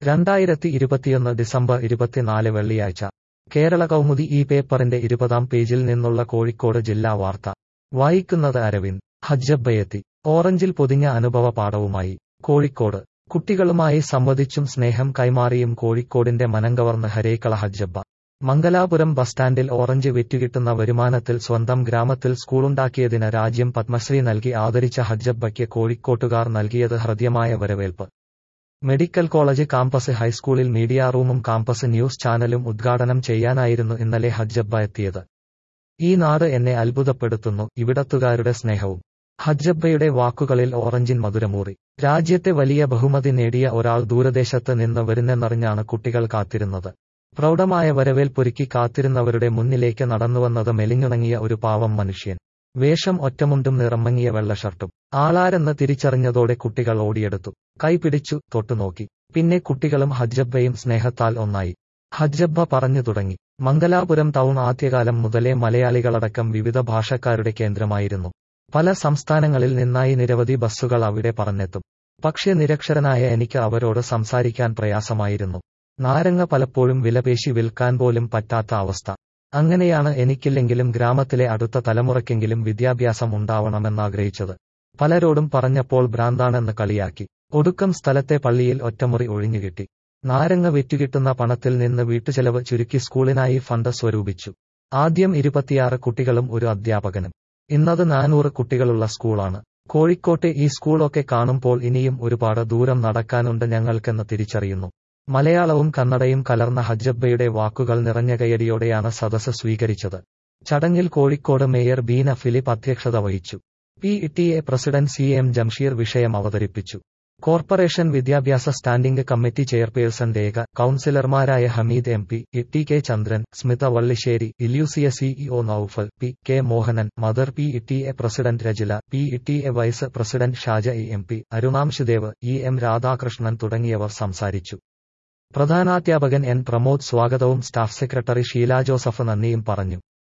രണ്ടായിരത്തി ഇരുപത്തിയൊന്ന് ഡിസംബർ ഇരുപത്തിനാല് വെള്ളിയാഴ്ച കേരള കൗമുദി ഈ പേപ്പറിന്റെ ഇരുപതാം പേജിൽ നിന്നുള്ള കോഴിക്കോട് ജില്ലാ വാർത്ത വായിക്കുന്നത് അരവിന്ദ് ഹജ്ജബ്ബയെത്തി ഓറഞ്ചിൽ പൊതിഞ്ഞ അനുഭവ പാഠവുമായി കോഴിക്കോട് കുട്ടികളുമായി സംവദിച്ചും സ്നേഹം കൈമാറിയും കോഴിക്കോടിന്റെ മനംകവർന്ന് ഹരേക്കള ഹജ്ജബ്ബ മംഗലാപുരം ബസ് സ്റ്റാൻഡിൽ ഓറഞ്ച് വിറ്റുകിട്ടുന്ന വരുമാനത്തിൽ സ്വന്തം ഗ്രാമത്തിൽ സ്കൂളുണ്ടാക്കിയതിന് രാജ്യം പത്മശ്രീ നൽകി ആദരിച്ച ഹജ്ജബ്ബയ്ക്ക് കോഴിക്കോട്ടുകാർ നൽകിയത് ഹൃദ്യമായ വരവേൽപ്പ് മെഡിക്കൽ കോളേജ് കാമ്പസ് ഹൈസ്കൂളിൽ മീഡിയ റൂമും കാമ്പസ് ന്യൂസ് ചാനലും ഉദ്ഘാടനം ചെയ്യാനായിരുന്നു ഇന്നലെ ഹജ്ജബ്ബ എത്തിയത് ഈ നാട് എന്നെ അത്ഭുതപ്പെടുത്തുന്നു ഇവിടത്തുകാരുടെ സ്നേഹവും ഹജ്ജബ്ബയുടെ വാക്കുകളിൽ ഓറഞ്ചിൻ മധുരമൂറി രാജ്യത്തെ വലിയ ബഹുമതി നേടിയ ഒരാൾ ദൂരദേശത്ത് നിന്ന് വരുന്നെന്നറിഞ്ഞാണ് കുട്ടികൾ കാത്തിരുന്നത് പ്രൗഢമായ വരവേൽപ്പൊരുക്കി കാത്തിരുന്നവരുടെ മുന്നിലേക്ക് നടന്നുവന്നത് മെലിഞ്ഞുണങ്ങിയ ഒരു പാവം മനുഷ്യൻ വേഷം ഒറ്റമുണ്ടും നിറമങ്ങിയ വെള്ള ഷർട്ടും ആളാരെന്ന് തിരിച്ചറിഞ്ഞതോടെ കുട്ടികൾ ഓടിയെടുത്തു കൈപിടിച്ചു തൊട്ടുനോക്കി പിന്നെ കുട്ടികളും ഹജ്ജബ്ബയും സ്നേഹത്താൽ ഒന്നായി ഹജ്ജബ്ബ പറഞ്ഞു തുടങ്ങി മംഗലാപുരം ടൗൺ ആദ്യകാലം മുതലേ മലയാളികളടക്കം വിവിധ ഭാഷക്കാരുടെ കേന്ദ്രമായിരുന്നു പല സംസ്ഥാനങ്ങളിൽ നിന്നായി നിരവധി ബസ്സുകൾ അവിടെ പറഞ്ഞെത്തും പക്ഷേ നിരക്ഷരനായ എനിക്ക് അവരോട് സംസാരിക്കാൻ പ്രയാസമായിരുന്നു നാരങ്ങ പലപ്പോഴും വിലപേശി വിൽക്കാൻ പോലും പറ്റാത്ത അവസ്ഥ അങ്ങനെയാണ് എനിക്കില്ലെങ്കിലും ഗ്രാമത്തിലെ അടുത്ത തലമുറയ്ക്കെങ്കിലും വിദ്യാഭ്യാസം ഉണ്ടാവണമെന്നാഗ്രഹിച്ചത് പലരോടും പറഞ്ഞപ്പോൾ ഭ്രാന്താണെന്ന് കളിയാക്കി ഒടുക്കം സ്ഥലത്തെ പള്ളിയിൽ ഒറ്റമുറി ഒഴിഞ്ഞുകിട്ടി നാരങ്ങ വിറ്റുകിട്ടുന്ന പണത്തിൽ നിന്ന് വീട്ടുചെലവ് ചുരുക്കി സ്കൂളിനായി ഫണ്ട് സ്വരൂപിച്ചു ആദ്യം ഇരുപത്തിയാറ് കുട്ടികളും ഒരു അധ്യാപകനും ഇന്നത് നാനൂറ് കുട്ടികളുള്ള സ്കൂളാണ് കോഴിക്കോട്ടെ ഈ സ്കൂളൊക്കെ കാണുമ്പോൾ ഇനിയും ഒരുപാട് ദൂരം നടക്കാനുണ്ട് ഞങ്ങൾക്കെന്ന് തിരിച്ചറിയുന്നു മലയാളവും കന്നഡയും കലർന്ന ഹജ്ജബ്ബയുടെ വാക്കുകൾ നിറഞ്ഞ കയ്യടിയോടെയാണ് സദസ് സ്വീകരിച്ചത് ചടങ്ങിൽ കോഴിക്കോട് മേയർ ബീന ഫിലിപ്പ് അധ്യക്ഷത വഹിച്ചു P T A president C M Jamsheer വിഷയം അവതരിപ്പിച്ചു കോർപ്പറേഷൻ വിദ്യാഭ്യാസ സ്റ്റാൻഡിംഗ് കമ്മിറ്റി ചെയർപേഴ്സൺ രേഖ കൌൺസിലർമാരായ Hameed M P T K Chandran Smitha Vallissery ഇല്യൂസിയ CEO Noufal P K Mohanan mother P T A president Rajila P T A vice president Shaja E M P Arunamshudev E M Radhakrishnan തുടങ്ങിയവർ സംസാരിച്ചു പ്രധാനാധ്യാപകൻ N Pramod സ്വാഗതവും staff secretary Sheela Joseph നന്ദിയും പറഞ്ഞു